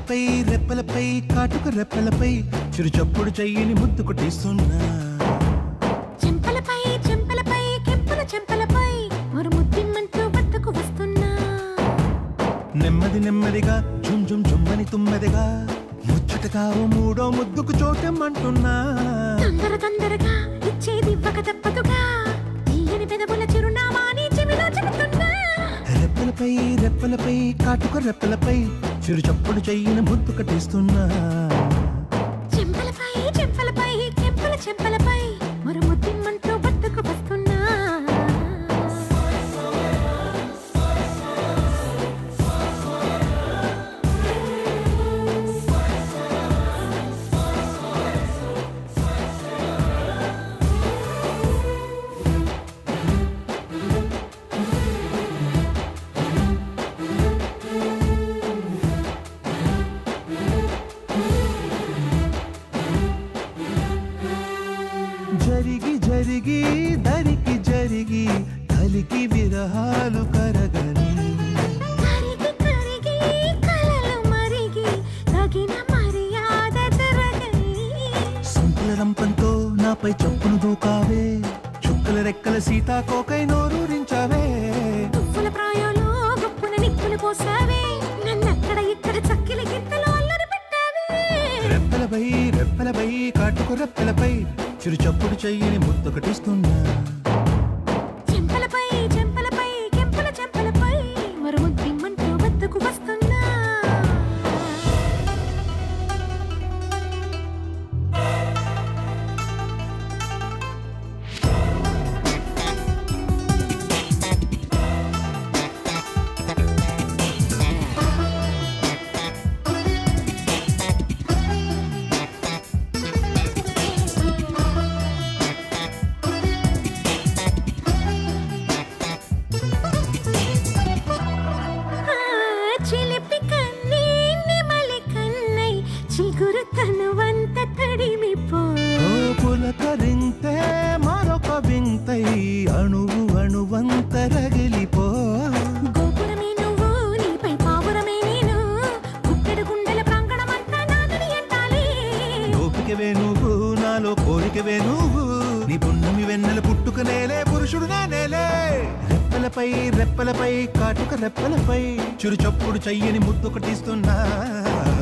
రెప్పలపై రెప్పలపై కాటుక రెప్పలపై చిరు చప్పుడు చెయ్యిని ముద్దు కొట్టిస్తున్నా చెంపలపై చెంపలపై కెంపుల చెంపలపై మరి ముద్దిమ్మంటూ వద్దకు వస్తున్నా నెమ్మది నెమ్మదిగా జుమ్ జుమ్ జుమ్మని తుమ్మెదిగా ముచ్చటగా ఓ మూడో ముద్దుకు చోటెమ్మంటున్నా తొందర తొందరగా ఇచ్చేది ఇవ్వక తప్పదుగా తీయని పెదవుల చిరునామా నీ చెవిలో చెబుతున్నా రెప్పలపై రెప్పలపై కాటుక రెప్పలపై చిరు చప్పుడు చెయ్యిని ముద్దు కట్టిస్తున్నా చెంపలపై చెంపలపై కెంపుల చెంపలపై మరి ముద్దిమ్మంటూ వద్దకు వస్తున్నా జరిగి జరిగి దరికి జరిగి కలికి విరహాలు కరగని కరిగి కరిగి కలలు మరిగి తగిన మర్యాద దొరకని సంకుల రంపంతో నాపై చప్పును దూకావే చుక్కల రెక్కల సీతాకోకై నోరూరించావే పువ్వుల ప్రాయంలో గొప్పన నిప్పులు పోసావే నన్నక్కడ ఇక్కడ చక్కిలి గింతలో అల్లరి పెట్టావే రెప్పలపై రెప్పలపై కాటుకు రెప్పలపై చిరు చప్పుడు చెయ్యని ముద్దు కట్టిస్తున్నా చెంపలపై చెంపలపై కెంపల చెంపలపై మరుముద్దిమ్మంటూ వద్దకు వస్తున్నా ఆ, చిలిపి కన్నీ నెమలి కన్నై చిగురు తనువంత తడిమిపో ఓ పులకరింతే మరొక వింతై అణువు అణువంత రగిలిపో గోపురమే నువ్వు నీపై పావురమే నేను గుప్పెడు గుండెల ప్రాంగణమంతా నాదని ఎంటాలి ఓపికవే నువ్వు నాలో కోరికవే నువ్వు నీ పున్నమి వెన్నెల పుట్టుక నేలే పురుషుడు నేలే రెప్పలపై రెప్పలపై కాటుక రెప్పలపై చిరు చప్పుడు చెయ్యని ముద్దు కట్టిస్తున్నా